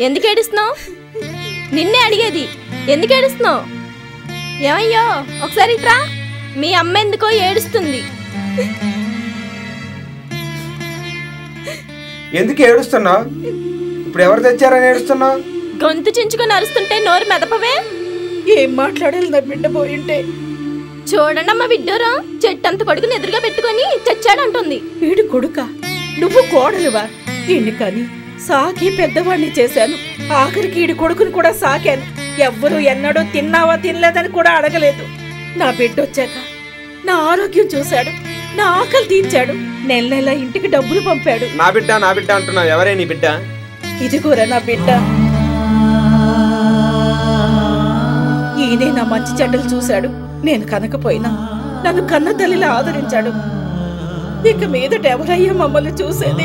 ఎందుకు ఏడుస్తున్నావు నిన్నే అడిగేది ఎందుకు ఏడుస్తున్నావు ఏమయ్యో ఒకసారి ఇట్రా మీ అమ్మ ఎందుకో ఏడుస్తుంది ఎందుకు ఏడుస్తున్నావు ఇప్పుడు ఎవరు తెచ్చారని ఏడుస్తున్నావు గొంతు చించుకొని అరుస్తుంటే నోరు మెదపవే ఏం మాట్లాడాలి నా బిడ్డ పోయింటే చూడండి అమ్మ విడ్డూరం చెట్టంత కొడుకుని ఎదురుగా పెట్టుకొని చచ్చాడంటుంది వీడి కొడుక నువ్వు కోడలువా ఈయన్ని కానీ సాకి పెద్దవాణ్ణి చేశాను ఆఖరికి ఈడి కొడుకుని కూడా సాకాను ఎవ్వరు ఎన్నడూ తిన్నావా తినలేదని కూడా అడగలేదు నా బిడ్డ వచ్చాక నా ఆరోగ్యం చూశాడు నా ఆకలి తీర్చాడు నెల నెల ఇంటికి డబ్బులు పంపాడు నా బిడ్డ నా బిడ్డ అంటున్నావు ఎవరే నీ బిడ్డ ఇదిగోరా నా బిడ్డ ఈయనే నా మంచి చెడ్డలు చూశాడు నేను కనకపోయినా నన్ను కన్న తల్లిలా ఆదరించాడు ఇక మీదట ఎవరయ్యా మమ్మల్ని చూసేది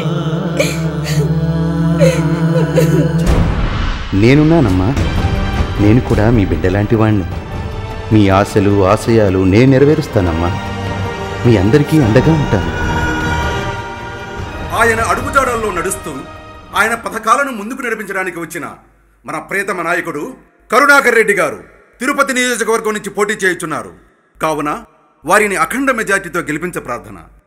నేనున్నానమ్మా నేను కూడా మీ బిడ్డలాంటి వాణ్ణి మీ ఆశలు ఆశయాలు నేను నెరవేరుస్తానమ్మా మీ అందరికీ అండగా ఉంటాను ఆయన అడుగుజాడల్లో నడుస్తూ ఆయన పథకాలను ముందుకు నడిపించడానికి వచ్చిన మన ప్రియతమ నాయకుడు కరుణాకర్ రెడ్డి గారు తిరుపతి నియోజకవర్గం నుంచి పోటీ చేయుచున్నారు కావున వారిని అఖండ మెజార్టీతో గెలిపించ ప్రార్థన